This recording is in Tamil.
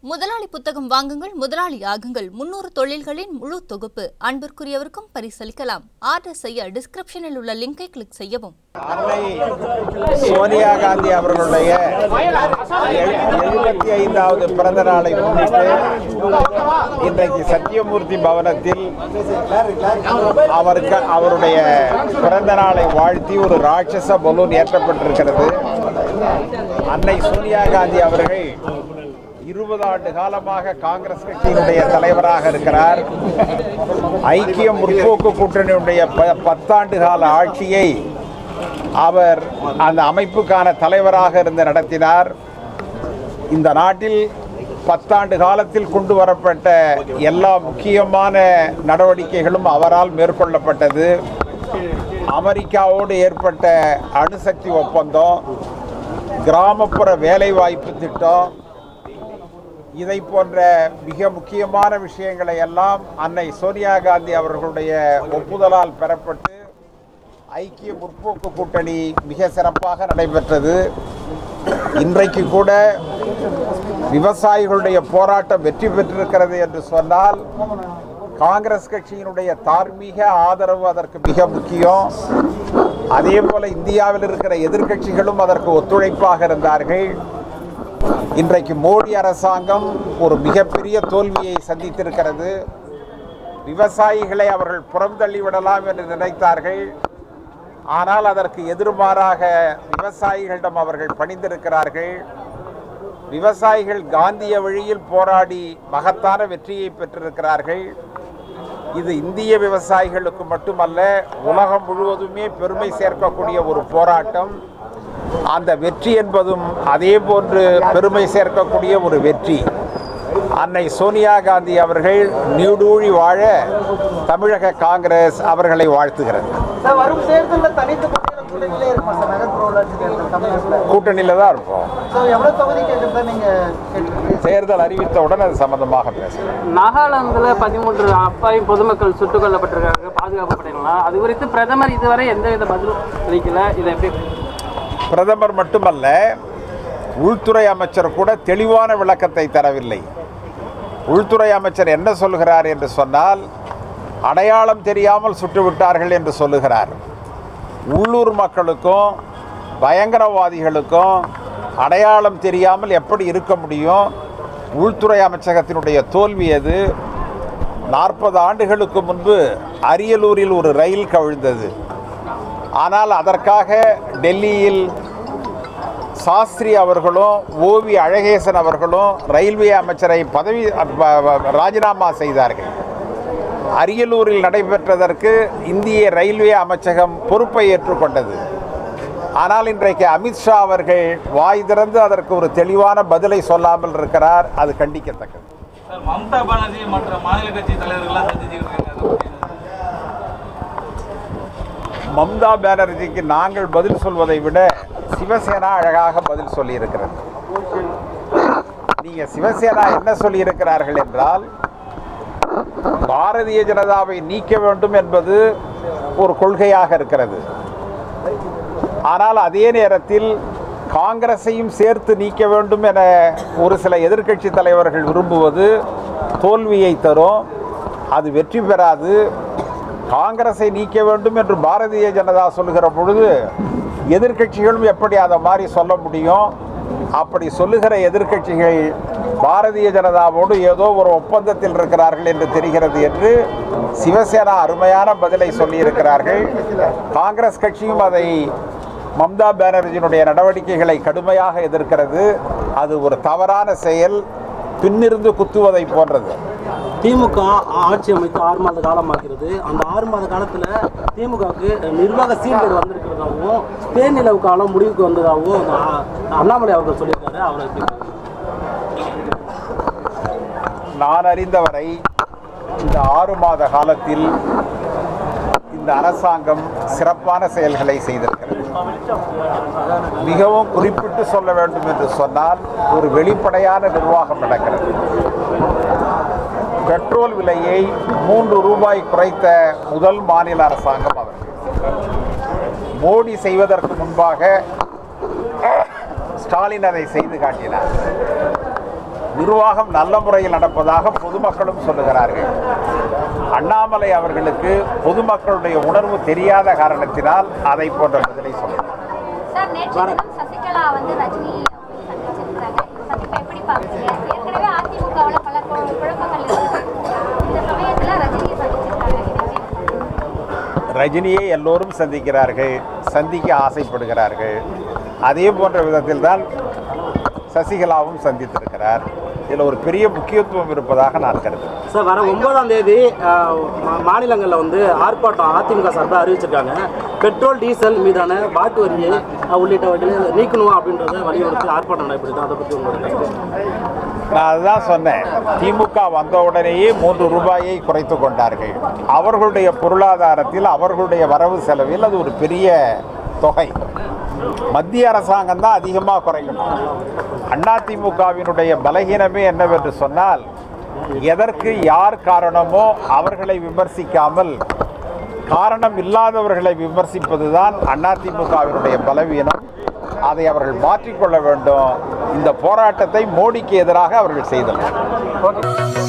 முதலாளி புத்தகம் வாங்குங்கள் முதலாளி ஆகுங்கள் முன்னூறு தொழில்களின் முழு தொகுப்பு அன்பிற்குரியவருக்கும் பரிசளிக்கலாம் ஆர்டர் செய்ய டிஸ்கிரிப்ஷனில் உள்ள லிங்கை கிளிக் செய்யவும் அன்னை சோனியா காந்தி அவர்களுடைய எழுபத்தி ஐந்தாவது பிறந்த நாளை முன்னிட்டு இன்றைக்கு சத்தியமூர்த்தி பவனத்தில் அவருக்கு அவருடைய பிறந்த நாளை வாழ்த்தி ஒரு ராட்சச பலூன் ஏற்றப்பட்டிருக்கிறது அன்னை சோனியா காந்தி அவர்கள் இருபது ஆண்டு காலமாக காங்கிரஸ் கட்சியினுடைய தலைவராக இருக்கிறார் ஐக்கிய முற்போக்கு கூட்டணியுடைய ப- பத்தாண்டு கால ஆட்சியை அவர் அந்த அமைப்புக்கான தலைவராக இருந்து நடத்தினார் இந்த நாட்டில் பத்தாண்டு காலத்தில் கொண்டு வரப்பட்ட எல்லா முக்கியமான நடவடிக்கைகளும் அவரால் மேற்கொள்ளப்பட்டது அமெரிக்காவோடு ஏற்பட்ட அணுசக்தி ஒப்பந்தம் கிராமப்புற வேலைவாய்ப்பு திட்டம் இதை போன்ற மிக முக்கியமான விஷயங்களை எல்லாம் அன்னை சோனியா காந்தி அவர்களுடைய ஒப்புதலால் பெறப்பட்டு ஐக்கிய முற்போக்கு கூட்டணி மிக சிறப்பாக நடைபெற்றது இன்றைக்கு கூட விவசாயிகளுடைய போராட்டம் வெற்றி பெற்றிருக்கிறது என்று சொன்னால் காங்கிரஸ் கட்சியினுடைய தார்மீக ஆதரவு அதற்கு மிக முக்கியம் அதே போல இந்தியாவில் இருக்கிற எதிர்க்கட்சிகளும் அதற்கு ஒத்துழைப்பாக இருந்தார்கள் இன்றைக்கு மோடி அரசாங்கம் ஒரு மிகப்பெரிய தோல்வியை சந்தித்திருக்கிறது விவசாயிகளை அவர்கள் புறந்தள்ளி விடலாம் என்று நினைத்தார்கள் ஆனால் அதற்கு எதிர்மாறாக விவசாயிகளிடம் அவர்கள் பணிந்திருக்கிறார்கள் விவசாயிகள் காந்திய வழியில் போராடி மகத்தான வெற்றியை பெற்றிருக்கிறார்கள் இது இந்திய விவசாயிகளுக்கு மட்டுமல்ல உலகம் முழுவதுமே பெருமை சேர்க்கக்கூடிய ஒரு போராட்டம் அந்த வெற்றி என்பதும் அதே போன்று பெருமை சேர்க்கக்கூடிய ஒரு வெற்றி அன்னை சோனியா காந்தி அவர்கள் நீடூழி வாழ தமிழக காங்கிரஸ் அவர்களை வாழ்த்துகிறது சார் வரும் தேர்தலில் தனித்து போட்டியிடும் கூட்டணியிலே இருக்குமா சார் நகர்ப்புற உள்ளாட்சி தேர்தல் தமிழ்நாட்டில் கூட்டணியில் தான் இருப்போம் ஸோ எவ்வளோ தொகுதி கேட்குறதா நீங்கள் கேட்டிருக்கீங்க தேர்தல் அறிவித்தவுடன் அது சம்பந்தமாக பேசுகிறேன் நாகாலாந்துல பதிமூன்று அப்பாவி பொதுமக்கள் சுட்டுக் கொல்லப்பட்டிருக்காங்க பாதுகாப்பு படையினலாம் அது குறித்து பிரதமர் இதுவரை எந்தவித பதிலும் அளிக்கல இதை எப்படி பிரதமர் மட்டுமல்ல உள்துறை அமைச்சர் கூட தெளிவான விளக்கத்தை தரவில்லை உள்துறை அமைச்சர் என்ன சொல்கிறார் என்று சொன்னால் அடையாளம் தெரியாமல் சுட்டுவிட்டார்கள் என்று சொல்லுகிறார் உள்ளூர் மக்களுக்கும் பயங்கரவாதிகளுக்கும் அடையாளம் தெரியாமல் எப்படி இருக்க முடியும் உள்துறை அமைச்சகத்தினுடைய தோல்வி அது நாற்பது ஆண்டுகளுக்கு முன்பு அரியலூரில் ஒரு ரயில் கவிழ்ந்தது ஆனால் அதற்காக டெல்லியில் சாஸ்திரி அவர்களும் ஓவி அழகேசன் அவர்களும் ரயில்வே அமைச்சரை பதவி ப- ப- ராஜினாமா செய்தார்கள் அரியலூரில் நடைபெற்றதற்கு இந்திய ரயில்வே அமைச்சகம் பொறுப்பை ஏற்றுக்கொண்டது ஆனால் இன்றைக்கு அமித்ஷா அவர்கள் வாய் திறந்து அதற்கு ஒரு தெளிவான பதிலை சொல்லாமல் இருக்கிறார் அது கண்டிக்கத்தக்கது சார் மம்தா பானர்ஜி மற்ற மாநில கட்சி தலைவர்கள்லாம் சந்திச்சுக்கிட்டு இருக்காங்க அதை பத்தி என்ன? மம்தா பானர்ஜிக்கு நாங்கள் பதில் சொல்வதை விட சிவசேனா அழகாக பதில் சொல்லியிருக்கிறது நீங்க சிவசேனா என்ன சொல்லியிருக்கிறார்கள் என்றால் பாரதிய ஜனதாவை நீக்க வேண்டும் என்பது ஒரு கொள்கையாக இருக்கிறது ஆனால் அதே நேரத்தில் காங்கிரஸையும் சேர்த்து நீக்க வேண்டும் என ஒரு சில எதிர்க்கட்சி தலைவர்கள் விரும்புவது தோல்வியை தரும் அது வெற்றி பெறாது காங்கிரஸை நீக்க வேண்டும் என்று பாரதிய ஜனதா சொல்லுகிற பொழுது எதிர்க்கட்சிகளும் எப்படி அதை மாதிரி சொல்ல முடியும் அப்படி சொல்லுகிற எதிர்க்கட்சிகள் பாரதிய ஜனதாவோடு ஏதோ ஒரு ஒப்பந்தத்தில் இருக்கிறார்கள் என்று தெரிகிறது என்று சிவசேனா அருமையான பதிலை சொல்லியிருக்கிறார்கள் காங்கிரஸ் கட்சியும் அதை மம்தா பானர்ஜியினுடைய நடவடிக்கைகளை கடுமையாக எதிர்க்கிறது அது ஒரு தவறான செயல் பின்னிருந்து குத்துவதை போன்றது திமுக ஆட்சி அமைத்து ஆறு மாத காலமாகிறது அந்த ஆறு மாத காலத்தில் திமுகவுக்கு நிர்வாக சீர்கேடு வந்திருக்கிறதாகவும் தேர்நிலவு காலம் முடிவுக்கு வந்ததாகவும் அந்த அ- அண்ணாமலை அவர்கள் சொல்லியிருக்காரு அவரை எப்படி நான் அறிந்தவரை இந்த ஆறு மாத காலத்தில் இந்த அரசாங்கம் சிறப்பான செயல்களை செய்திருக்கிறது மிகவும் குறிப்பிட்டு சொல்ல வேண்டும் என்று சொன்னால் ஒரு வெளிப்படையான நிர்வாகம் நடக்கிறது பெட்ரோல் விலையை மூன்று ரூபாய் குறைத்த முதல் மாநில அரசாங்கம் அவர்கள் மோடி செய்வதற்கு முன்பாக ஸ்டாலின் அதை செய்து காட்டினார் நிர்வாகம் நல்ல முறையில் நடப்பதாக பொதுமக்களும் சொல்லுகிறார்கள் அண்ணாமலை அவர்களுக்கு பொதுமக்களுடைய உணர்வு தெரியாத காரணத்தினால் அதை போன்ற பதிலை சொல்லுகிறார் சார் நேற்று தினம் சசிகலா வந்து ரஜினி சந்திச்சிருக்காங்க இந்த சந்திப்பை எப்படி பார்க்குறீங்க ஏற்கனவே அதிமுகவில் பல கு- குழப்பங்கள் இருக்கு இந்த சமயத்துல ரஜினியை சந்திச்சிருக்காங்க இதை எப்படி பார்க்கறீங்க? ரஜினியை எல்லோரும் சந்திக்கிறார்கள் சந்திக்க ஆசைப்படுகிறார்கள் அதே போன்ற விதத்தில் தான் சசிகலாவும் சந்தித்திருக்கிறார் இதில் ஒரு பெரிய முக்கியத்துவம் இருப்பதாக நான் கருதுகிறேன் சார் வர ஒன்பதாம் தேதி ஆஹ், மா- மாநிலங்களில் வந்து ஆர்ப்பாட்டம் அதிமுக சார்பாக அறிவிச்சிருக்காங்க பெட்ரோல் டீசல் மீதான வாட்டு வரியை ஆஹ், உள்ளிட்டவர்களை நீக்கணும் அப்படின்றத வலியுறுத்தி ஆர்ப்பாட்டம் நடைபெறுது அதை பற்றி உங்களோட கருத்து நான் அதுதான் சொன்னேன் திமுக வந்த உடனேயே மூன்று ரூபாயை குறைத்து கொண்டார்கள் அவர்களுடைய பொருளாதாரத்தில் அவர்களுடைய வரவு செலவில் அது ஒரு பெரிய தொகை மத்திய அரசாங்கம் தான் அதிகமாக குறைக்கணும் அதிமுகவினுடைய பலகீனமே என்னவென்று சொன்னால் எதற்கு யார் காரணமோ அவர்களை விமர்சிக்காமல் காரணம் இல்லாதவர்களை விமர்சிப்பதுதான் அதிமுகவினுடைய பலவீனம் அதை அவர்கள் மாற்றிக்கொள்ள வேண்டும் இந்த போராட்டத்தை மோடிக்கு எதிராக அவர்கள் செய்தனர்